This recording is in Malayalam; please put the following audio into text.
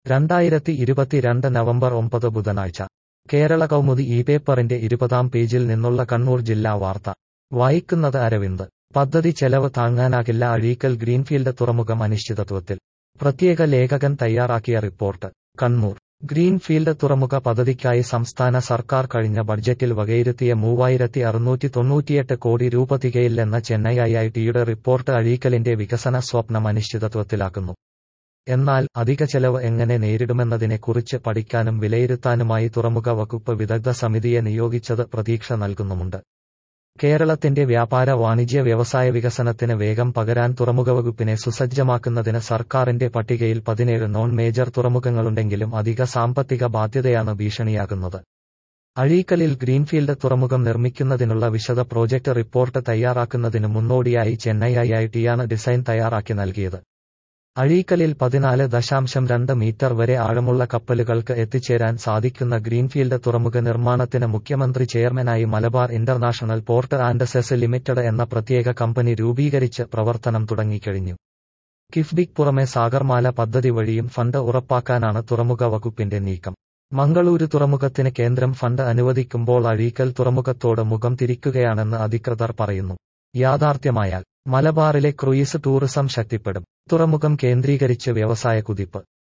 രണ്ടായിരത്തി ഇരുപത്തിരണ്ട് നവംബർ ഒമ്പത് ബുധനാഴ്ച കേരള കൗമുദി ഈ പേപ്പറിന്റെ ഇരുപതാം പേജിൽ നിന്നുള്ള കണ്ണൂർ ജില്ലാ വാർത്ത വായിക്കുന്നത് അരവിന്ദ് പദ്ധതി ചെലവ് താങ്ങാനാകില്ല അഴീക്കൽ ഗ്രീൻഫീൽഡ് തുറമുഖം അനിശ്ചിതത്വത്തിൽ പ്രത്യേക ലേഖകൻ തയ്യാറാക്കിയ റിപ്പോർട്ട് കണ്ണൂർ ഗ്രീൻഫീൽഡ് തുറമുഖ പദ്ധതിക്കായി സംസ്ഥാന സർക്കാർ കഴിഞ്ഞ ബഡ്ജറ്റിൽ വകയിരുത്തിയ മൂവായിരത്തി അറുന്നൂറ്റി തൊണ്ണൂറ്റിയെട്ട് കോടി രൂപ തികയില്ലെന്ന ചെന്നൈ ഐഐടിയുടെ റിപ്പോർട്ട് അഴീക്കലിന്റെ വികസന സ്വപ്നം അനിശ്ചിതത്വത്തിലാക്കുന്നു എന്നാൽ അധിക ചെലവ് എങ്ങനെ നേരിടുമെന്നതിനെക്കുറിച്ച് പഠിക്കാനും വിലയിരുത്താനുമായി തുറമുഖ വകുപ്പ് വിദഗ്ധ സമിതിയെ നിയോഗിച്ചത് പ്രതീക്ഷ നൽകുന്നുമുണ്ട് കേരളത്തിന്റെ വ്യാപാര വാണിജ്യ വ്യവസായ വികസനത്തിന് വേഗം പകരാൻ തുറമുഖ വകുപ്പിനെ സുസജ്ജമാക്കുന്നതിന് സർക്കാരിന്റെ പട്ടികയിൽ പതിനേഴ് നോൺ മേജർ തുറമുഖങ്ങളുണ്ടെങ്കിലും അധിക സാമ്പത്തിക ബാധ്യതയാണ് ഭീഷണിയാകുന്നത് അഴീക്കലിൽ ഗ്രീൻഫീൽഡ് തുറമുഖം നിർമ്മിക്കുന്നതിനുള്ള വിശദ പ്രോജക്ട് റിപ്പോർട്ട് തയ്യാറാക്കുന്നതിന് മുന്നോടിയായി ചെന്നൈ ഐഐടിയാണ് ഡിസൈൻ തയ്യാറാക്കി നൽകിയത് അഴീക്കലിൽ പതിനാല് ദശാംശം രണ്ട് മീറ്റർ വരെ ആഴമുള്ള കപ്പലുകൾക്ക് എത്തിച്ചേരാൻ സാധിക്കുന്ന ഗ്രീൻഫീൽഡ് തുറമുഖ നിർമ്മാണത്തിന് മുഖ്യമന്ത്രി ചെയർമാനായി Malabar international port and SEZ limited എന്ന പ്രത്യേക കമ്പനി രൂപീകരിച്ച് പ്രവർത്തനം തുടങ്ങിക്കഴിഞ്ഞു കിഫ്ബിക്ക് പുറമെ സാഗർമാല പദ്ധതി വഴിയും ഫണ്ട് ഉറപ്പാക്കാനാണ് തുറമുഖ വകുപ്പിന്റെ നീക്കം മംഗളൂരു തുറമുഖത്തിന് കേന്ദ്രം ഫണ്ട് അനുവദിക്കുമ്പോൾ അഴീക്കൽ തുറമുഖത്തോട് മുഖം തിരിക്കുകയാണെന്ന് അധികൃതർ പറയുന്നു യാഥാർത്ഥ്യമായാൽ മലബാറിലെ ക്രൂയിസ് ടൂറിസം ശക്തിപ്പെടും തുറമുഖം കേന്ദ്രീകരിച്ച് വ്യവസായ കുതിപ്പ്